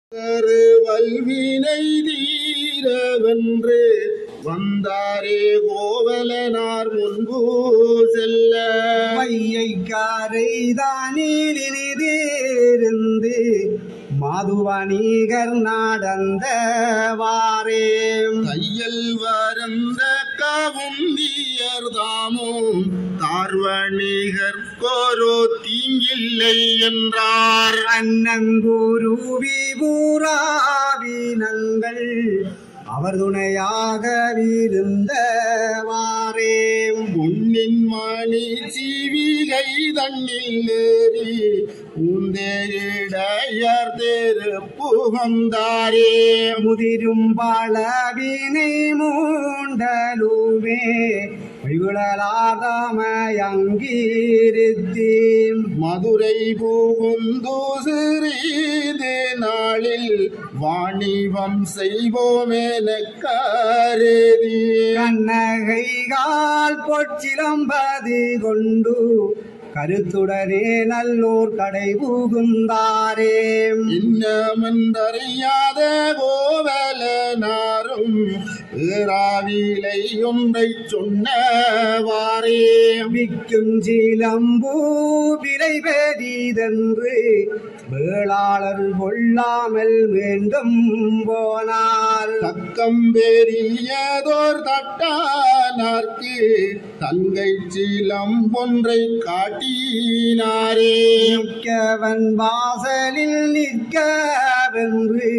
கரு வல்வினை தீரவென்று வந்தாரே கோவலனார் முன்பு செல்ல வையைக்காரை தானிலிருந்து மாதுவணிகர் நடந்த வாரேம் தையல் வரந்த கவும் தாமும் தார்வணிகர் கோரோ தீங்கில்லை என்றார் அன்னங்குருவி பூராவினங்கள் அவர் துணையாக இருந்த வாரேம் உன்னின் மணி சீவிகை தண்ணில் ஏறி உந்தேரிடையர் தேரு புகந்தாரே முதிரும் பழவினை மூண்டலுவே அங்கிருத்தீம் மதுரை புகுந்து சிறிது நாளில் வாணிபம் செய்வோமென கருதி கண்ணகைகால் பொற்சிலம்பது கொண்டு கருத்துடனே நல்லோர் கடை புகுந்தாரே இன்னமென்றறியாத கோவலனாரும் ஏறாவிலை ஒன்றை சொன்னவாறே விக்கும் சிலம்பூ விரை பெரிதென்று வேளாளர் கொள்ளாமல் மீண்டும் போனார் தக்கம் பெரியதோர் தட்டானார்க்கு தங்கை சீலம் ஒன்றை காட்டினாரே நிற்கவன் வாசலில் நிற்கவென்று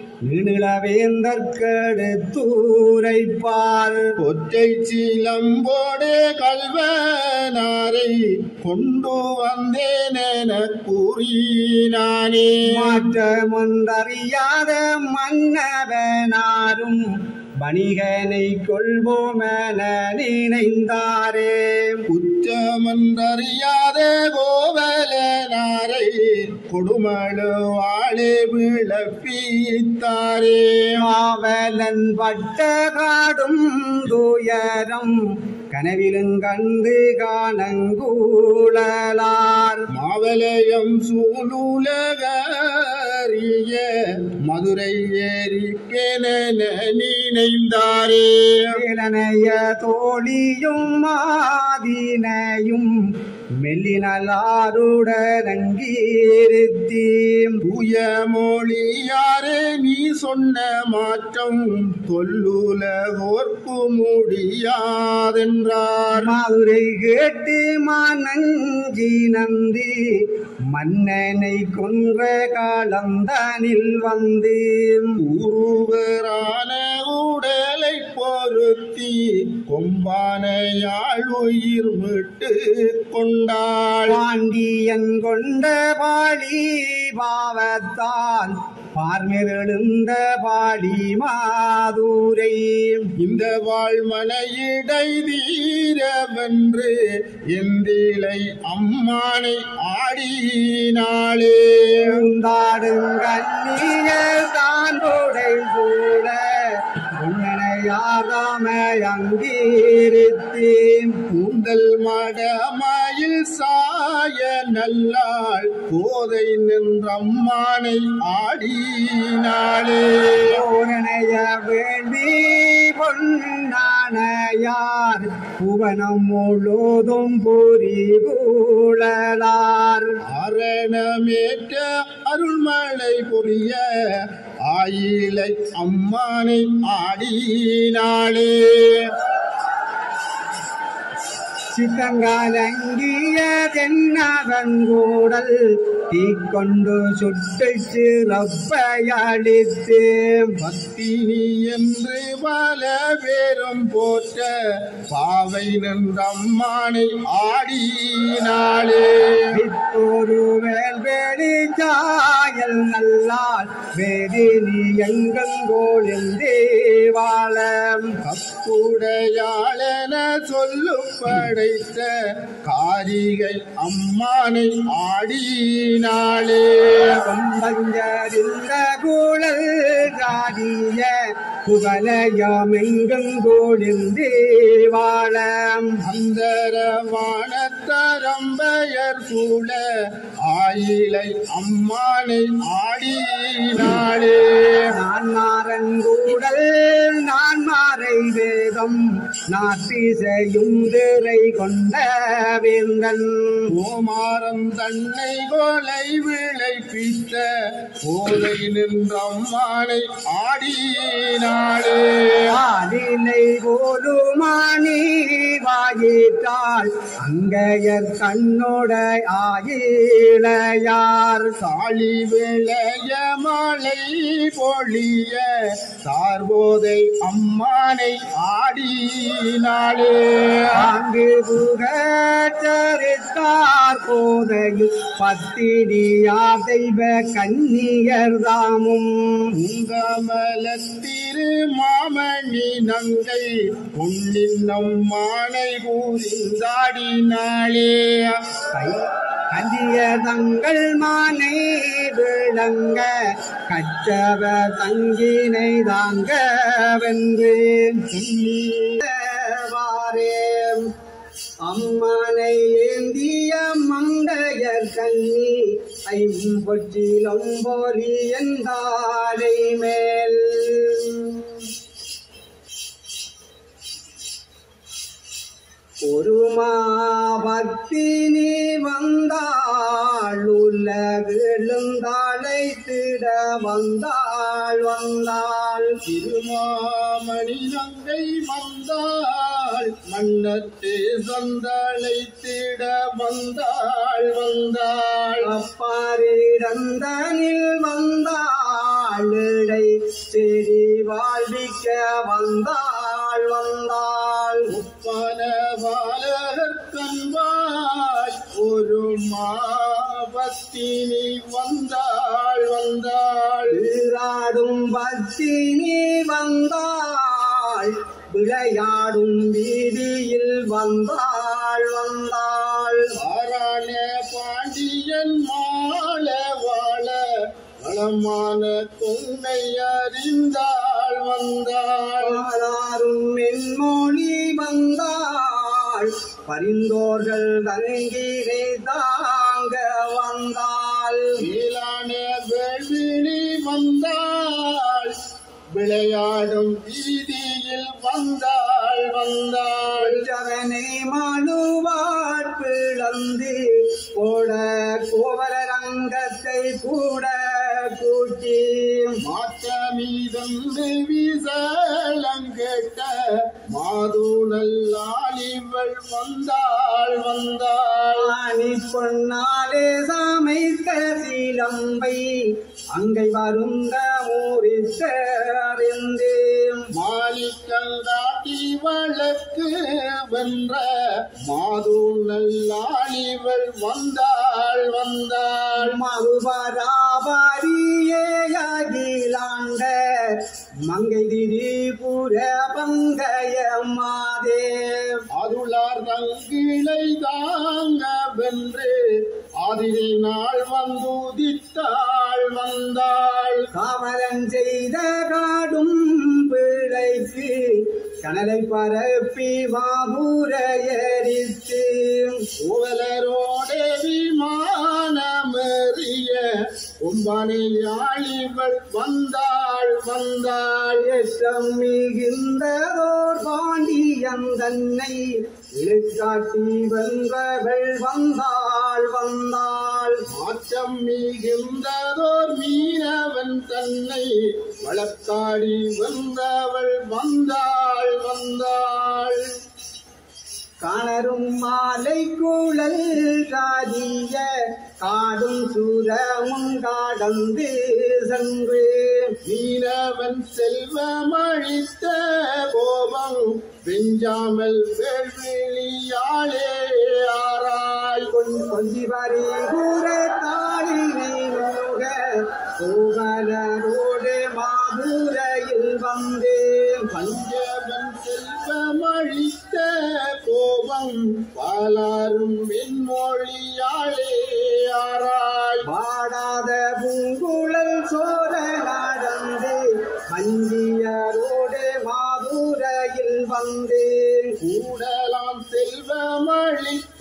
நிழவேந்தற்கெடுத்தூரைப்பார் ஒற்றை சீலம்போடு கல்வனாரை கொண்டு வந்தேன் என கூறினானே மாற்றமொன்றறியாத மன்னவனாரும் வணிகனை கொள்வோமென நினைந்தாரே குற்றமன்றறியாத கோவலனாரை கொடுமழு வாழே விளப்பித்தாரே மாவலன் பட்ட காடும் துயரம் கனவிலும் கண்டு காணங்கூழலார் மாவலயம் சூலுலகறிய மதுரை ஏறி பென நினைந்தாரே இளனைய தோழியும் மாதினையும் மெல்லினலாருடனங்கீருத்தீம் தூய மொழியாரே நீ சொன்ன மாற்றம் தொல்லுலகோர்க்கு முடியாதென்றார் மதுரை கேட்டு மானஞ்சி நந்தி மன்னனை கொன்ற காலந்தனில் வந்து உருவரான உடலை பொருத்தி கொம்பானையாள் உயிர் விட்டு கொண்டாள் பாண்டியன் கொண்ட பாடி பாவத்தான் பார்மிருந்த பாடி மாதுரை இந்த வாழ்மனையிடை தீரவென்று எந்திலை அம்மானை ஆடினாளே உந்தாடுங்கண்ணீர் தான் உடை கூட அங்கீருத்தேன் கூந்தல் மடமாயில் சாய நல்லாள் போதை நின்றம்மானை ஆடினாளே ஓரணைய வேண்டி பொன்னானையார் புவனம் முழுதும் புரிகூழலார் அரணமேற்ற அருள்மழை புரிய ஆயிலை அம்மானை ஆடினாளே சித்தங்காலங்கிய தென்னவங்கூடல் தீக்கொண்டு சுட்டு சிறப்பையளித்து பத்தினி என்று பல பேரும் போற்ற பாவை நின்றம்மானை ஆடினாளே வித்தொரு வேல்வேலி சாயல் நல்லால் வேதினி எங்கங்கோளில் தேவாலம் கப்புடையாளென சொல்லு படைத்த காரிகை அம்மானை ஆடினாளே பஞ்சறிந்த குழல் காடிய புகழயமெங்கோளில் தேவாலம் அந்தரவானத்தரம்பயர் சூழ ஆயிலை அம்மானை ஆடினாளே நாளே நான் மாறங்கூடல் நான் மாறை வேதம் நாட்டிசையும் திரை கொண்ட வேந்தன் கோமாரம் தன்னை கோலை விளைப்பித்த கோதை நின்றம்மானை ஆடினாளே ஆதிலை போலுமானி வாயிட்டாள் அங்கையர் கண்ணோட ஆயிழையார் சாளி விளைய மலை பொழிய சார்போதை அம்மானை ஆடினாளே ஆங்கு புகச்சரித்தார் போதையும் பத்தினியார் தெய்வ கன்னியர் தாமும் உங்கமலத்திரு மாமணி நங்கை பொன்னின் அம்மானை கூறிந்தாடினாளே கை கந்திய தங்கள் மானை விளங்க கச்சவ தங்கினை தாங்க வென்று வாரே அம்மனை ஏந்திய மங்கையர் கண்ணி ஐம்பொற்றிலும் போலி எந்தாடை மேல் ஒரு மாபத்தினி வந்தாள் உலகெழுந்தாளை திட வந்தாள் வந்தாள் திருமாமணி நங்கை வந்தாள் மன்னத்தே சந்தளை திட வந்தாள் வந்தாள் அப்பாரிடந்தனில் வந்தாள் இடை செடி வாழ்விக்க வந்தாள் வந்தாள் உப்பன பாலகற்கன்பாய் ஒரு மாபத்தினி வந்தாள் வந்தாள் நீராடும் பத்தினி வந்தாள் விளையாடும் வீதியில் வந்தாள் வந்தாள் ஆரான பாண்டியன் மால வாழ வளமான கொங்கை அறிந்தாள் வந்தாள் ஆளாரும் மென்மொழி வந்தாள் பரிந்தோர்கள் தங்கினை தாங்க வந்தாள் மேலான வேள்விழி வந்தாள் விளையாடும் வீதியில் வந்தாள் வந்தாள் ஜவனை மாளுவாட் பிளந்து போட கோவலரங்கத்தை கூட கூட்டி மாற்றமீதந்து வீசலங்கேட்ட மாதுளல்லாளிவள் வந்தாள் வந்தாள் ஆணி பொன்னாலே சமைத்த சிலம்பை அங்கை வருந்த மூரித்தறிந்து மாலிக்கங்காட்டி வழக்கு வென்ற மாதுளல்லாளிவள் வந்தாள் வந்தாள் மறுபராபரியே அகிலாண்ட மங்கை திரிபுர பங்கய மாதேவ் அதுளார் தங்கிளை தாங்க வென்று ஆதிரை நாள் வந்துதித்தாள் வந்தாள் காவலன் செய்த காடும் பிழைக்கு கனலை பரப்பி வாபுர எரித்து கோவலரோடே விமானமெறிய கும்பனை யாழிவள் வந்தாள் வந்தாள் ஏற்றம் மிகுந்ததோர் பாண்டியன் தன்னை இழுக்காட்டி வென்றவள் வந்தாள் வந்தாள் மாற்றம் மிகுந்ததோர் மீனவன் தன்னை வளர்த்தாடி வந்தவள் வந்தாள் வந்தாள் காணரும் மாலை குழல் காதிய காடும் சூரமும் காடந்து சென்று மீனவன் செல்வமழித்த கோபம் வெஞ்சாமல் வேள்விழியாளே ஆராய் கொஞ்சி வரி கூற தாளினை நோக கோவலரோடு மாதுரையில் வந்து பஞ்சவன் செல்வமழித்த கோபம் பாலாரும் வெண்மொழியாளே ஆராய் பாடாத பூங்குழல் சோர நடந்து மஞ்சியரோடு மாதுரையில் வந்து கூடலாம் செல்வமழித்த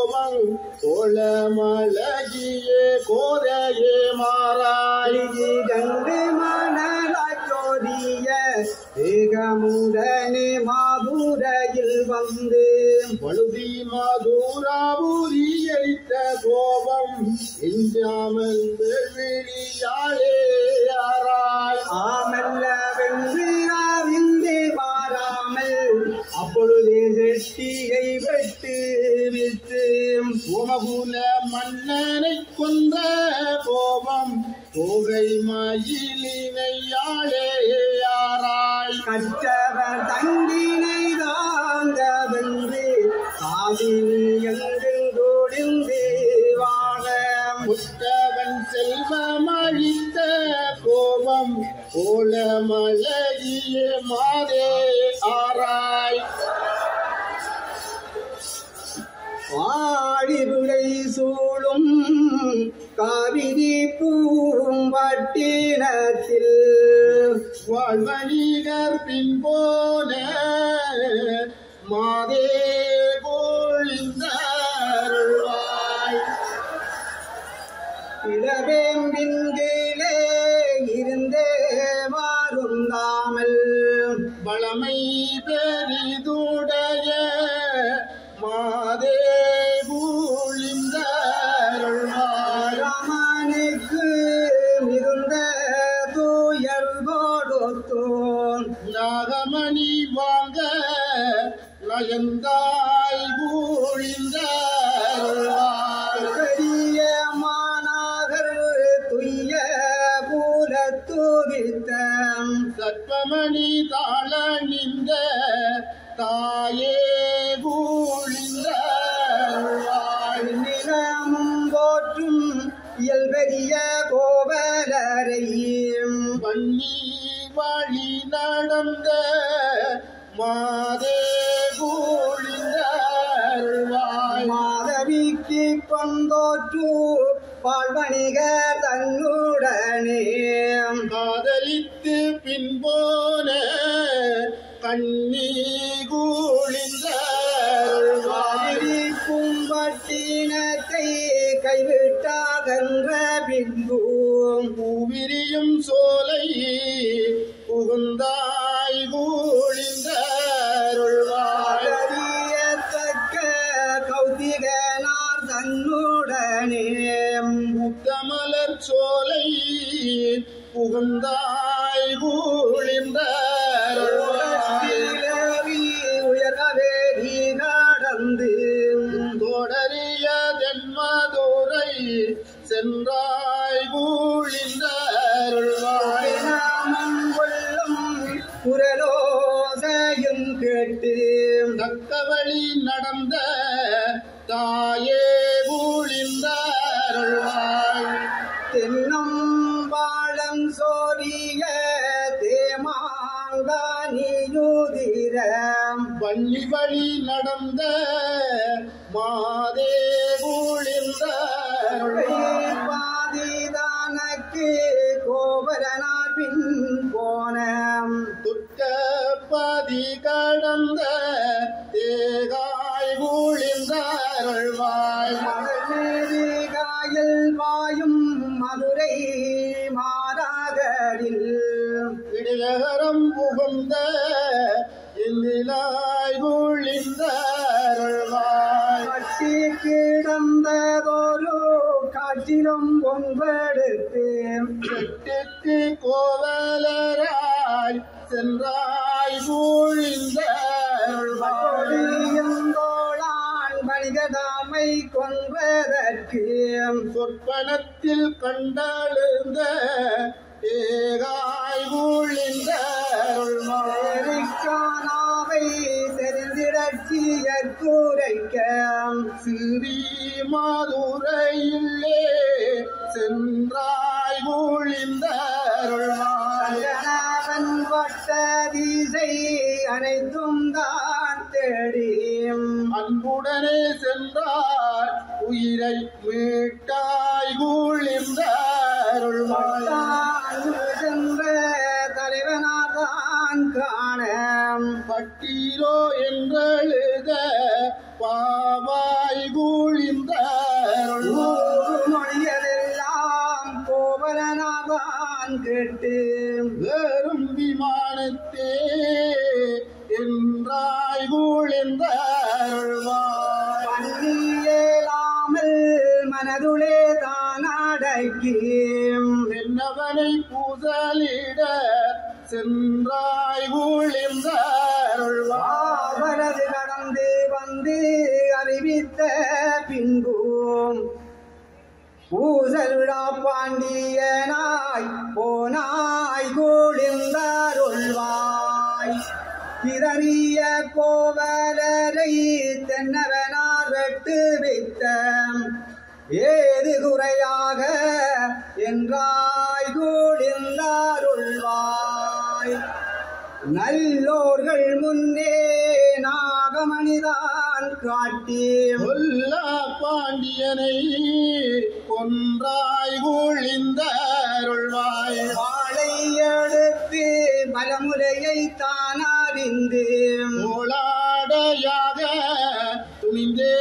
கோபம் கோலமழகியே கோதையே மாறாய் அழிகிட என்று மணலாச்சோரிய வேகமுடனே மாதுரையில் வந்து பழுதி மாதூராபுரி அளித்த கோபம் எஞ்சாமல் வெளியாளே யாராய் ஆமல்ல வென்று அறிந்து மாறாமல் அப்பொழுதே செட்டியை வெட்டு விட்டு சோமகுல மன்னனை கொன்ற கோபம் கோகை மயிலினையாளே யாராய் கற்றவர் தங்கினை தாங்க வென்று காதினி எங்கெங்கோடிந்து வாழ புத்தவன் செல்வமழித்த கோபம் கோல மலையிய மாதே ஆராய் ஆடிபுடை சூழும் காவிரி பூம்பட்டினத்தில் வாழ்வணிகர் பின்போன மாதே கோழிந்தாருள்வாய் இளவேம்பின் கீழே இருந்தே மாறுந்தாமல் பழமை பெரிதுடைய மாதே கூழிந்தாருள்வாய் ராமனுக்கு மிகுந்த தூயர் கொடுத்தோன் நாகமணி வாங்க நயந்தாய் கூழிந்தாருள்வாய் பெரிய மாநாகர் துய்ய பூலத்துதித்த சற்பமணி தாழ நின்ற தாயே கூழிந்தாருள்வாய் நிலமும் போற்றும் இயல்பெரிய கோவலரையும் வன்னி வழி நடந்த மாதே கூழிந்தாருள்வாய் மாதவிக்கு பந்தோற்று பால்வணிக தன்னுடனே காதலித்து பின்போன கண்ணி கூழிந்தாருள்வாய் காவிரி பூம்பட்டினத்தை கைவிட்டாகன்ற பின்பும் பூவிரியும் சோலை புகுந்தாய் கூழிந்தாருள்வாய் அறியத்தக்க கௌதிகனார் தன்னுடனே முத்தமலர் சோலை புகுந்தாய் கூழிந்தாருள்வாய் உலகிலவி உயர்கவேரி நடந்து தொடரிய தென்மதுரை சென்றாய் கூழிந்தாருள்வாய் நாமம் கொள்ளும் குரலோசையும் கேட்டு தக்க வழி நடந்த தாயே கூழிந்தாருள்வாய் தென்னம் வாழம் சோரிய தேமாங்கானியுதிரம் வள்ளி வழி நடந்த மாதே கூழிந்தாருள்வாய் பாதிதானக்கு கோபரனார் பின் போன துக்கப்பதி கடந்த தேகாய் கூழிந்தாருள்வாய் மலர்மேரி காயல் வாயும் மதுரை மாறாகரில் இடையகரம் புகுந்த இந்நிலாய் கூழிந்தாருள்வாய் கட்டி கிடந்ததொரு காற்றிலும் பொன்பெடுத்து எட்டுக்கு கோவலராய் சென்றாய் கூழிந்தாருள்வாய் கொடியந்தோளான் வணிகதாமை கொன்பதற்கு சொற்பனத்தில் கண்டழுந்த ஏகாய் கூழிந்தாருள்வாய் எரிக்கானாவை தெரிந்திடச்சியற்குரைக்க சிறி மாதுரையில்லே சென்றாய் கூழிந்தாருள்வாய் கணவன் பட்ட திசை அனைத்தும் தான் தேடியும் அன்புடனே சென்றார் உயிரை மீட்டாய் கூழிந்தாருள்வாய் தான் சென்ற தலைவனாதான் காண பட்டீரோ என்றெழுத பாவாய் கூழிந்தாருள்வாய் மொழியதெல்லாம் கோபலனாதான் தான் கேட்டு வேறும் விமானத்தே என்றாய் கூழ்ந்தாழ்வாய் பண்ணியலாமல் மனதுளே தான் அடக்கி என்னவனை பூசலிட சென்றாய் கூழ்ந்தாழ்வாய் அவரது கடந்து வந்து அறிவித்த பின்பும் பூசலுடா பாண்டியனாய் போனாய் கூழிந்தாருள்வாய் திதறிய கோவலரை தென்னவனார் வெட்டு வித்த ஏது குறையாக என்றாய் கூழிந்தாருள்வாய் நல்லோர்கள் முன்னே நாகமணிதான் காட்டி கொல்லா பாண்டியனை கொன்றாய் கூழிந்தாருள்வாய் வாளை எடுத்து பலமுறையை தான் அறிந்து கோளாடையாக துணிந்தே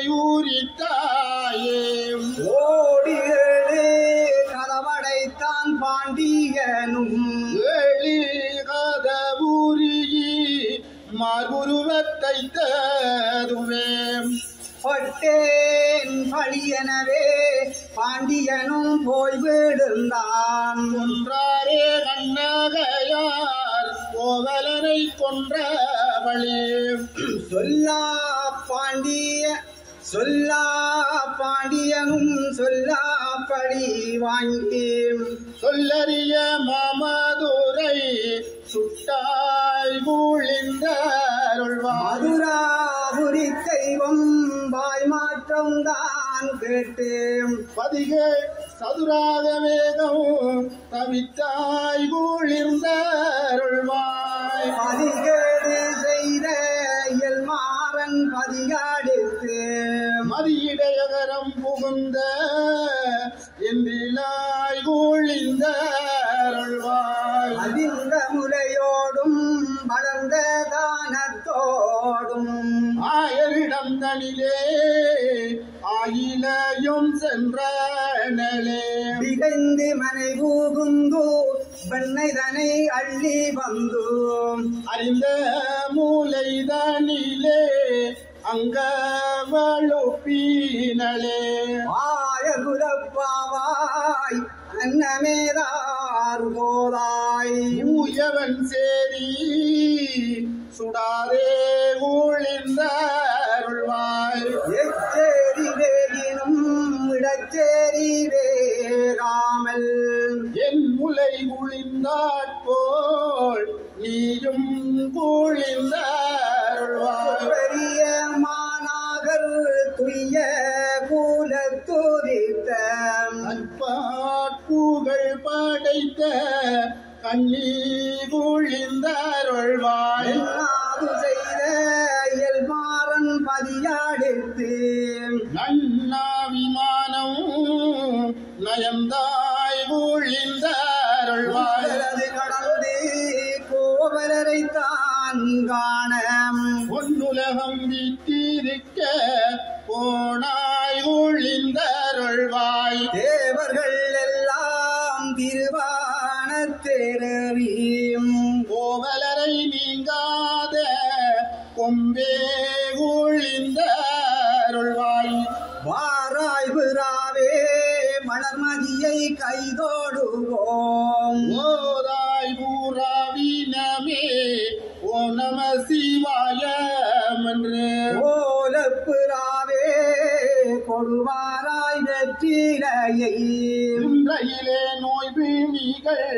ஊரித்தாயே ஓடி ஏழு கதவடைத்தான் பாண்டியனும் ஏழி கதவூரி மார்புருவத்தை தருவே பட்டேன் பழியனவே பாண்டியனும் போய் விடுந்தான் கொன்றாரே கண்ணகையார் கோவலனை கொன்ற வழி சொல்லா பாண்டிய சொல்லா பாண்டியனும் சொல்லாப்படி வாங்கி சொல்லறிய மாமதுரை சுட்டாய் கூழிந்தாருள்வார் மதுராபுரி தெய்வம் வாய் மாற்றம் தான் கேட்டு பதிகை சதுராக வேகம் தவித்தாய் கூழிர்ந்தாருள்வாய் பதிகேடு செய்த இயல்மாறன் பதிகாடித்து மதியிடையகரம் புகுந்த எந்திலாய் கூழிந்தாருள்வாய் அதிர்ந்த முறையோடும் வளர்ந்த தானத்தோடும் ஆயரிடம் தனிலே ஆயிலையும் சென்றனலே திகைந்து மனை பூகுந்து வெண்ணைதனை அள்ளி வந்து அறிந்த மூலைதனிலே அங்க வழுப்பினலே ஆயகுலப்பாவாய் அன்னமேதார் போதாய் ஊயவன் சேரி சுடாதே ஊழிந்தாருள்வாய் எச்சேரி வேகினும் இடச்சேரி வேகாமல் என் முலை குளிந்தாற்போல் நீயும் கூழிந்தாருள்வாய் பெரிய மாநாகர் துய்ய கூலத்துதித்த அற்பாட்புகள் படைத்த கண்ணீ கூழிந்தாருள்வாய் என்னாது செய்த இயல்மாறன் பதியாடித்து நன்னா விமானம் நயந்தாய் கூழிந்தாருள்வாய் அது கடந்து கோவலரை தான் காண பொன்னுலகம் விட்டிருக்க போனாய் கூழிந்தாருள்வாய் தேவர்கள் எல்லாம் திருவானத்தேறியும் கோவலரை நீங்காத கொம்பே கூழிந்தாருள்வாய் வாராய் விராவே மலர்மதியை கைதோடுவோம் ஓதாய் பூராவினமே ஓ நம சிவாய என்று ஓலப்புறாவே கொடுவாராய் வெற்றிலையை இன்றையிலே நோய் பிணிகள்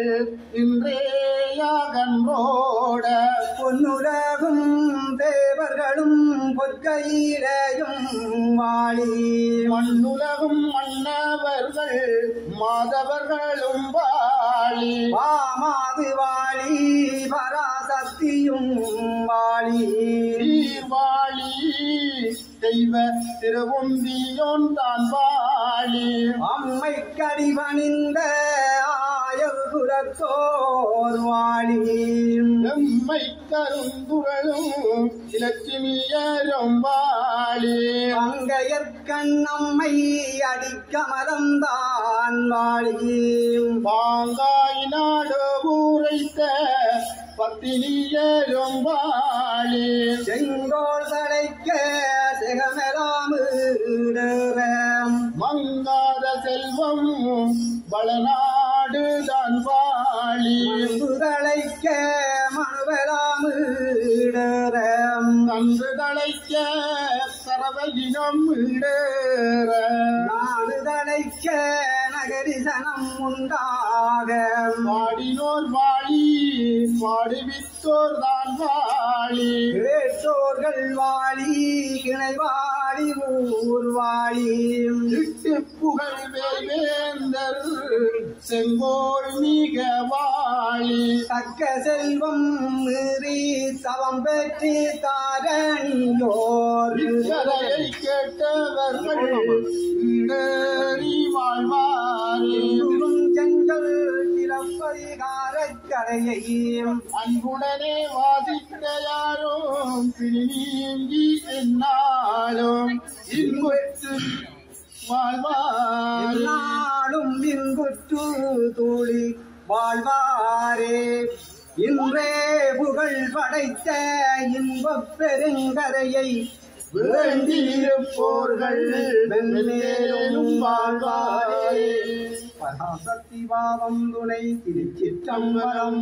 இன்றேயாகன்றோட பொன்னுலகும் தேவர்களும் பொற்கையிலையும் வாழி மண்ணுலகும் மன்னவர்கள் மாதவர்களும் வாழி வாமாது வாழி பராசக்தியும் வாழி வாழி தெய்வ திருவுந்தியோன் தான் வாழி அம்மை கடிபணிந்த ஆயகுல குலத்தோர் வாழி எம்மை கருந்துரளும் இலட்சுமியரும் வாழி மங்கையற்கண்ணம்மை அடிக்கமலம்தான் வாழி பாங்காய் நாடு ஊரைத்த பத்தினியரும் வாழி செங்கோல் தடைக்க சிகமெலாம் மங்காத செல்வம் வளநாடு தான் வாழி தழைக்க மனுவலாம் தந்து தழைக்க சரவகினம் இடேற நாடு தழைக்க நகரிசனம் உண்டாக பாடினோர் வாழி பாடுவித்தோர் தான் வாழி கேட்டோர்கள் வாழி கிணை வாழி ஊர் வாழி இட்டு புகழ் வேந்தர் செங்கோல் மிக வாழி தக்க செல்வம் மீறி தவம் பெற்றி தாரணியோர் இக்கரையை கேட்டவர்கள் இடறி வாழ்வாரே உருளும் செங்கல் சிறப்பதிகாரக் கரையை அன்புடனே வாசித்த யாரும் பிடி நீங்கி என்னாலும் இன்புற்று வாழ்வாரே நாளும் இன்புற்று தூளி வாழ்வாரே இன்றே புகழ் படைத்த இன்பப் பெருங்கரையை வேண்டியிருப்போர்கள் மென்மேலும் வாழ்வாரே பராசக்தி பாவம் துணை திருச்சிற்றம்பலம்